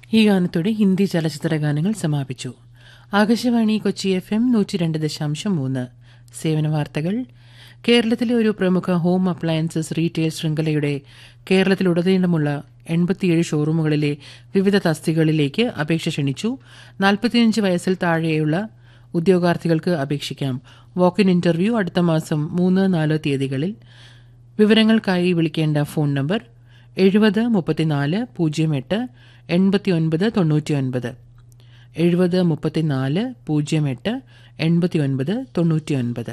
ഈ ഗാനത്തോടെ ഹിന്ദി ചലച്ചിത്ര ഗാനങ്ങൾ സമാപിച്ചു ആകാശവാണി കൊച്ചി എഫ് എം നൂറ്റി രണ്ട് ദശാംശം മൂന്ന് സേവന വാർത്തകൾ കേരളത്തിലെ ഒരു പ്രമുഖ ഹോം അപ്ലയൻസസ് റീറ്റെയിൽ ശൃംഖലയുടെ കേരളത്തിലുടനീളമുള്ള എൺപത്തിയേഴ് ഷോറൂമുകളിലെ വിവിധ തസ്തികകളിലേക്ക് അപേക്ഷ ക്ഷണിച്ചു നാൽപ്പത്തിയഞ്ച് വയസ്സിൽ താഴെയുള്ള ഉദ്യോഗാർത്ഥികൾക്ക് അപേക്ഷിക്കാം വാക്കിൻ ഇന്റർവ്യൂ അടുത്ത മാസം മൂന്ന് നാല് തീയതികളിൽ വിവരങ്ങൾക്കായി വിളിക്കേണ്ട ഫോൺ നമ്പർ എഴുപത് മുപ്പത്തിനാല് പൂജ്യം എട്ട് എൺപത്തിയൊൻപത് തൊണ്ണൂറ്റിയൊൻപത് എഴുപത് മുപ്പത്തിനാല് പൂജ്യം എട്ട് എൺപത്തിയൊൻപത് തൊണ്ണൂറ്റിയൊൻപത്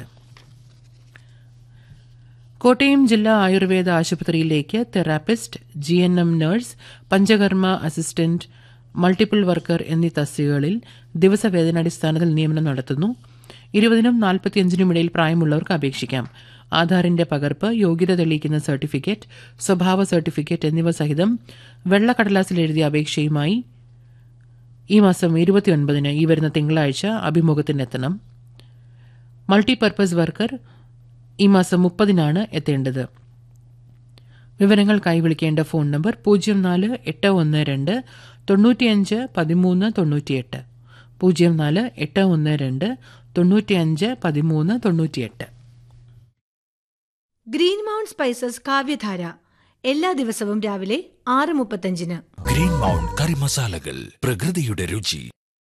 കോട്ടയം ജില്ലാ ആയുർവേദ ആശുപത്രിയിലേക്ക് therapist G N M nurse Panchakarma assistant multiple worker എന്നീ തസ്തികകളിൽ ദിവസവേതനാടിസ്ഥാനത്തിൽ നിയമനം നടത്തുന്നു ഇരുപതിനും നാൽപ്പത്തിയഞ്ചിനും ഇടയിൽ പ്രായമുള്ളവർക്ക് അപേക്ഷിക്കാം ആധാറിന്റെ പകർപ്പ് യോഗ്യത തെളിയിക്കുന്ന സർട്ടിഫിക്കറ്റ് സ്വഭാവ സർട്ടിഫിക്കറ്റ് എന്നിവ സഹിതം വെള്ളക്കടലാസിൽ എഴുതിയ അപേക്ഷയുമായി ഈ മാസം ഇരുപത്തിയൊൻപതിന് ഈ വരുന്ന തിങ്കളാഴ്ച അഭിമുഖത്തിനെത്തണം മൾട്ടിപർപ്പസ് വർക്കർ ഈ മാസം മുപ്പതിനാണ് എത്തേണ്ടത് വിവരങ്ങൾക്കായി വിളിക്കേണ്ട ഫോൺ നമ്പർ പൂജ്യം നാല് എട്ട് ഒന്ന് രണ്ട് തൊണ്ണൂറ്റിയഞ്ച് പതിമൂന്ന് തൊണ്ണൂറ്റിയെട്ട് പൂജ്യം നാല് എട്ട് ഒന്ന് രണ്ട് തൊണ്ണൂറ്റിയഞ്ച് പതിമൂന്ന് തൊണ്ണൂറ്റിയെട്ട് ഗ്രീൻ മൗണ്ട് സ്പൈസസ് കാവ്യധാര എല്ലാ ദിവസവും രാവിലെ ആറ് മുപ്പത്തഞ്ചിന് ഗ്രീൻ മൗണ്ട് കറി മസാലകൾ പ്രകൃതിയുടെ രുചി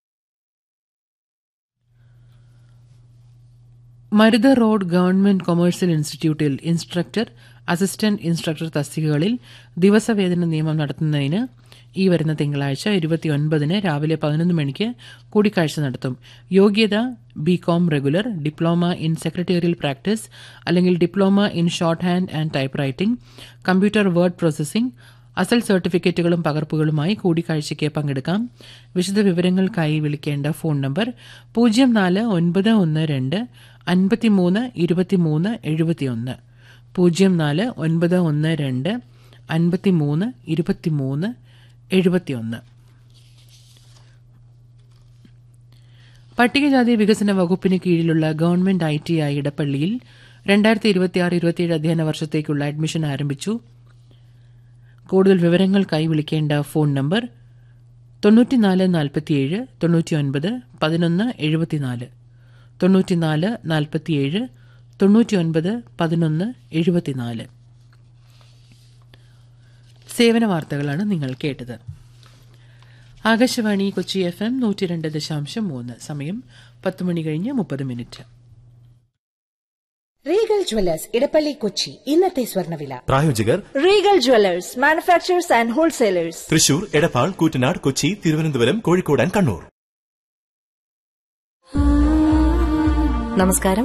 മരുത റോഡ് ഗവൺമെന്റ് കൊമേഴ്സ്യൽ ഇൻസ്റ്റിറ്റ്യൂട്ടിൽ ഇൻസ്ട്രക്ടർ അസിസ്റ്റന്റ് ഇൻസ്ട്രക്ടർ തസ്തികകളിൽ ദിവസവേതന നിയമം നടത്തുന്നതിന് ഈ വരുന്ന തിങ്കളാഴ്ച ഇരുപത്തിയൊൻപതിന് രാവിലെ പതിനൊന്ന് മണിക്ക് കൂടിക്കാഴ്ച നടത്തും യോഗ്യത B Com regular diploma in secretarial practice അല്ലെങ്കിൽ diploma in shorthand and typewriting computer word processing അസൽ സർട്ടിഫിക്കറ്റുകളും പകർപ്പുകളുമായി കൂടിക്കാഴ്ചയ്ക്ക് പങ്കെടുക്കാം വിശദ വിവരങ്ങൾക്കായി വിളിക്കേണ്ട ഫോൺ നമ്പർ പൂജ്യം നാല് ഒൻപത് ഒന്ന് രണ്ട് അൻപത്തിമൂന്ന് ഇരുപത്തിമൂന്ന് എഴുപത്തിയൊന്ന് പൂജ്യം നാല് ഒൻപത് ഒന്ന് രണ്ട് അൻപത്തിമൂന്ന് ഇരുപത്തിമൂന്ന് എഴുപത്തിയൊന്ന് പട്ടികജാതി വികസന വകുപ്പിന് കീഴിലുള്ള ഗവൺമെന്റ് ഐ ടി ഐ ഇടപ്പള്ളിയിൽ രണ്ടായിരത്തി ഇരുപത്തിയാറ് ഇരുപത്തിയേഴ് അധ്യയന വർഷത്തേക്കുള്ള അഡ്മിഷൻ ആരംഭിച്ചു കൂടുതൽ വിവരങ്ങൾക്കായി വിളിക്കേണ്ട ഫോൺ നമ്പർ തൊണ്ണൂറ്റിനാല് നാൽപ്പത്തിയേഴ് തൊണ്ണൂറ്റിയൊൻപത് പതിനൊന്ന് എഴുപത്തിനാല് തൊണ്ണൂറ്റിനാല് നാൽപ്പത്തിയേഴ് തൊണ്ണൂറ്റിയൊൻപത് പതിനൊന്ന് എഴുപത്തിനാല് സേവന വാർത്തകളാണ് നിങ്ങൾ കേട്ടത് ആകാശവാണി കൊച്ചി എഫ് എം നൂറ്റി രണ്ട് ദശാംശം മൂന്ന് സമയം പത്ത് മണി കഴിഞ്ഞ് മുപ്പത് minute Regal Jewellers Edappally Kochi ഇന്നത്തെ സ്വർണ്ണവില പ്രായോജകർ Regal Jewellers manufacturers and wholesalers Thrissur Edappal Koottanad Kochi Thiruvananthapuram Kozhikode and Kannur നമസ്കാരം